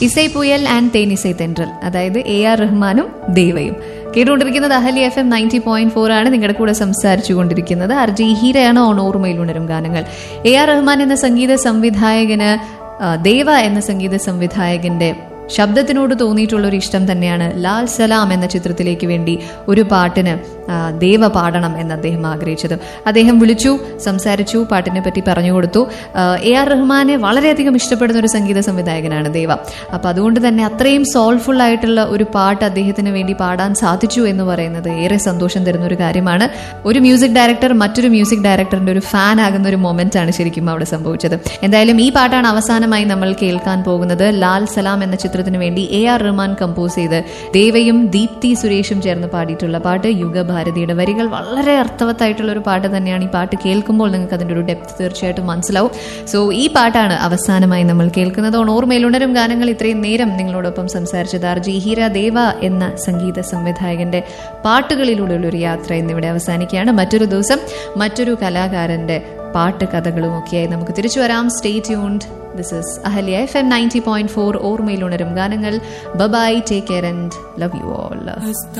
ഇസൈ പുയൽ and തേനിസൈ തെൻട്രൽ അതായത് A R റഹ്മാനും ദേവയും കേട്ടുകൊണ്ടിരിക്കുന്നത് Ahalya F M ninety point four ആണ് നിങ്ങളുടെ കൂടെ സംസാരിച്ചു കൊണ്ടിരിക്കുന്നത് അർജി ഹീരയാണ് ഓൺ ഓർമ്മയിൽ ഉണരും ഗാനങ്ങൾ എ ആർ റഹ്മാൻ എന്ന സംഗീത സംവിധായകന് ആ, ദേവ എന്ന സംഗീത സംവിധായകന്റെ ശബ്ദത്തിനോട് തോന്നിയിട്ടുള്ള ഒരു ഇഷ്ടം തന്നെയാണ് ലാൽ സലാം എന്ന ചിത്രത്തിലേക്ക് വേണ്ടി ഒരു പാട്ടിന് ആ, ദേവ പാടണം എന്ന് അദ്ദേഹം ആഗ്രഹിച്ചത് അദ്ദേഹം വിളിച്ചു സംസാരിച്ചു പാട്ടിനെ പറ്റി പറഞ്ഞു കൊടുത്തു ആ, എ ആർ റഹ്മാനെ വളരെയധികം ഇഷ്ടപ്പെടുന്ന ഒരു സംഗീത സംവിധായകനാണ് ദേവ അപ്പൊ അതുകൊണ്ട് തന്നെ അത്രയും സോൾഫുൾ ആയിട്ടുള്ള ഒരു പാട്ട് അദ്ദേഹത്തിന് വേണ്ടി പാടാൻ സാധിച്ചു എന്ന് പറയുന്നത് ഏറെ സന്തോഷം തരുന്ന ഒരു കാര്യമാണ് ഒരു മ്യൂസിക് ഡയറക്ടർ മറ്റൊരു മ്യൂസിക് ഡയറക്ടറിന്റെ ഒരു ഫാൻ ആകുന്ന ഒരു മൊമെന്റ് ആണ് ശരിക്കും അവിടെ സംഭവിച്ചത് എന്തായാലും ഈ പാട്ടാണ് അവസാനമായി നമ്മൾ കേൾക്കാൻ പോകുന്നത് ലാൽ സലാം എന്ന ചിത്രത്തിന് വേണ്ടി എ ആർ റഹ്മാൻ കമ്പോസ് ചെയ്ത് ദേവയും ദീപ്തി സുരേഷും ചേർന്ന് പാടിയിട്ടുള്ള പാട്ട് യുഗഭാരതിയുടെ വരികൾ വളരെ അർത്ഥവത്തായിട്ടുള്ള ഒരു പാട്ട് തന്നെയാണ് ഈ പാട്ട് കേൾക്കുമ്പോൾ നിങ്ങൾക്ക് അതിന്റെ ഒരു ഡെപ്ത് തീർച്ചയായിട്ടും മനസ്സിലാവും സോ ഈ പാട്ടാണ് അവസാനമായി നമ്മൾ കേൾക്കുന്നത് ഓൺ ഓർമ്മയിലുണരും ഗാനങ്ങൾ ഇത്രയും നേരം നിങ്ങളോടൊപ്പം സംസാരിച്ചത് ആർജി ഹീര ദേവ എന്ന സംഗീത സംവിധായകന്റെ പാട്ടുകളിലൂടെയുള്ള ഒരു യാത്ര എന്നിവിടെ അവസാനിക്കുകയാണ് മറ്റൊരു ദിവസം മറ്റൊരു കലാകാരന്റെ പാട്ട് കഥകളും ഒക്കെയായി നമുക്ക് തിരിച്ചു വരാം stay tuned this is Ahalya F M ninety point four ഓർമ്മയിലുണരും ഗാനങ്ങൾ bye bye take care and love you all